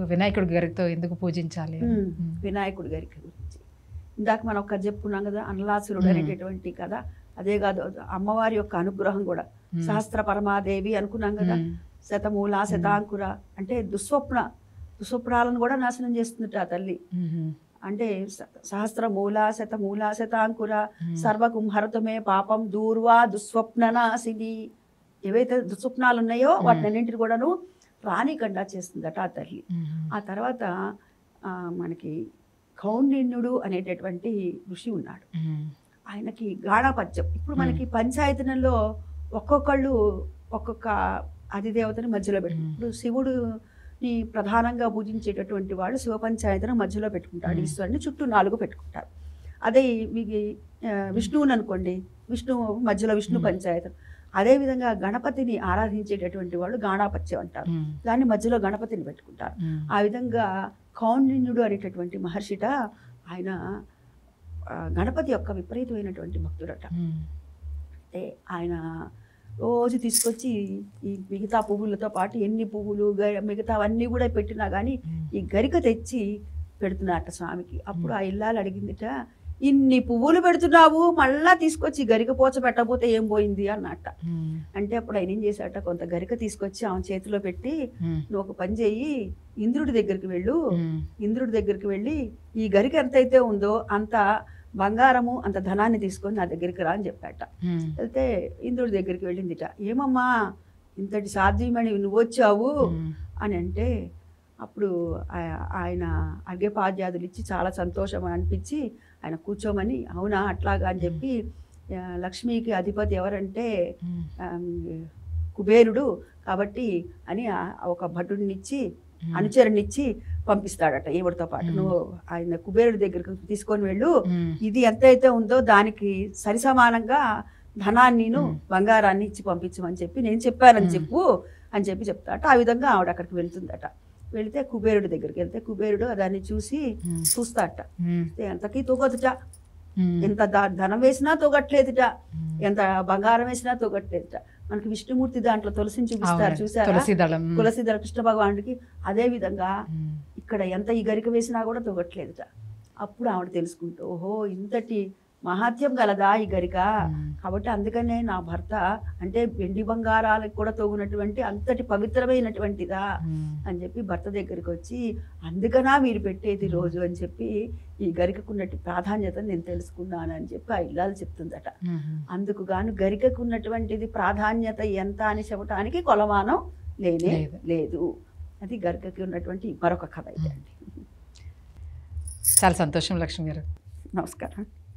వినాయకుడి గారితో ఎందుకు పూజించాలి అని? ఉమ్, ఉమ్. వినాయకుడి గారికి గురించి ఇందాక మనం ఒక చెప్పుకున్నాం కదా అనలాసురుడు ఉమ్. అనేటటువంటి కదా అదే కాదు అమ్మవారి యొక్క అనుగ్రహం కూడా ఉమ్. సహస్ర పరమాదేవి అనుకున్నాం కదా ఉమ్. శతమూల శతాంకుర అంటే దుస్వప్న దుస్వప్నాలను కూడా నాశనం చేస్తుందట ఆ తల్లి ఉమ్. అంటే స- సహస్ర మూల శతమూల శతాంకుర ఉమ్. సర్వకుంహరతమే పాపం దూర్వా దుస్వప్ననాశిని ఏవైతే దుస్వప్నాలు ఉన్నాయో మ్మ్. వాటినన్నింటిని కూడాను రానికండా చేస్తుందట ఆ తల్లి ఉమ్. ఆ తర్వాత ఆ, మనకి కౌండిన్యుడు అనేటటువంటి ఋషి ఉన్నాడు ఉమ్. ఆయనకి గాఢపద్యం ఇప్పుడు మనకి పంచాయతనంలో ఒక్కొక్కళ్ళు ఒక్కొక్క అధిదేవతని మధ్యలో పెట్టు మ్మ్. ఇప్పుడు శివుడుని ప్రధానంగా పూజించేటటువంటి వాళ్ళు శివ పంచాయతనం మధ్యలో పెట్టుకుంటాడు మ్మ్. ఈశ్వరుని చుట్టూ నాలుగు పెట్టుకుంటారు అదే మీకు ఆ, విష్ణువుని అనుకోండి విష్ణువు మధ్యలో విష్ణు మ్మ్. పంచాయతం అదేవిధంగా గణపతిని ఆరాధించేటటువంటి వాళ్ళు గాణాపత్యం అంటారు ఉమ్. దాన్ని మధ్యలో గణపతిని పెట్టుకుంటారు ఉమ్. ఆ విధంగా కౌండిన్యుడు అనేటటువంటి మహర్షిట ఆయన ఆ, గణపతి యొక్క విపరీతమైనటువంటి భక్తుడట ఉమ్. అంటే ఆయన రోజు తీసుకొచ్చి ఈ మిగతా పువ్వులతో పాటు ఎన్ని పువ్వులు గ- మిగతావన్నీ కూడా పెట్టినా కానీ ఉమ్. ఈ గరిక తెచ్చి పెడుతున్నట్ట స్వామికి అప్పుడు ఆ ఇల్లాలు అడిగిందిట ఇన్ని పువ్వులు పెడుతున్నావు మళ్ళా తీసుకొచ్చి ఈ గరిక పోచ పెట్టకపోతే ఏం పోయింది అన్నట్ట ఉమ్. అంటే అప్పుడు ఆయన ఏం చేశాట కొంత గరిక తీసుకొచ్చి ఆమె చేతిలో పెట్టి ఉమ్. నువ్వు ఒక పని చెయ్యి ఇంద్రుడి దగ్గరికి వెళ్ళు ఉమ్. ఇంద్రుడి దగ్గరికి వెళ్ళి ఈ గరిక ఎంతైతే ఉందో అంత బంగారము అంత ధనాన్ని తీసుకొని నా దగ్గరికి రా అని చెప్పాట ఉమ్. వెళ్తే ఇంద్రుడి దగ్గరికి వెళ్ళిందిట ఏమమ్మా ఇంతటి సాధ్యమని నువ్వు వచ్చావు ఉమ్. అని అంటే అప్పుడు ఆ- ఆయన అర్ఘ్యపాద్యాదులు ఇచ్చి చాలా సంతోషం అనిపించి ఆయన కూర్చోమని అవునా అట్లాగా అని చెప్పి ఆ, లక్ష్మికి అధిపతి ఎవరంటే ఉమ్. ఆమ్, కుబేరుడు కాబట్టి అని ఆ- ఒక భటుడినిచ్చి ఉమ్. అనుచరునిచ్చి పంపిస్తాడట ఈవిడతో పాటు మ్మ్. నువ్వు ఆయన కుబేరుడి దగ్గరికి తీసుకొని వెళ్ళు ఉమ్. ఇది ఎంతైతే ఉందో దానికి సరి సమానంగా ధనాన్ని మ్మ్. బంగారాన్ని ఇచ్చి పంపించమని చెప్పి నేను చెప్పానని మ్మ్. చెప్పు అని చెప్పి చెప్తాట ఆ విధంగా ఆవిడ అక్కడికి వెళ్తుందట వెళితే కుబేరుడి దగ్గరికి వెళ్తే కుబేరుడు దాన్ని చూసి ఉమ్. చూస్తాట ఉమ్. ఎంతకీ తూగదుట ఉమ్. ఎంత ద- ధనం వేసినా తూగట్లేదుట ఉమ్. ఎంత బంగారం వేసినా తూగట్లేదుట మనకి విష్ణుమూర్తి దాంట్లో తులసిని చూపిస్తారు అవును. చూసారా తులసి దళం ఉమ్. తులసిధర కృష్ణ భగవానుడికి అదే విధంగా ఉమ్. ఇక్కడ ఎంత ఈ గరిక వేసినా కూడా తొగట్లేదుట అప్పుడు ఆవిడ తెలుసుకుంటూ ఓహో ఇంతటి మహాత్యం గలదా ఈ గరిక ఉమ్. కాబట్టి అందుకనే నా భర్త అంటే వెండి బంగారాలకు కూడా తోగునటువంటి అంతటి పవిత్రమైనటువంటిదా ఉమ్. అని చెప్పి భర్త దగ్గరికి వచ్చి అందుకనా మీరు పెట్టేది రోజు అని చెప్పి ఈ గరికకున్నట్టు ప్రాధాన్యత నేను తెలుసుకున్నాను అని చెప్పి ఆ ఇల్లాలు చెప్తుందట ఉమ్. అందుకు గాను గరికకు ఉన్నటువంటిది ప్రాధాన్యత ఎంత అని చెప్పడానికి కొలమానం లేనే లేదు. లేదు అది గరికకి ఉన్నటువంటి మరొక కథ ఇది అండి చాలా సంతోషం లక్ష్మి గారు నమస్కారం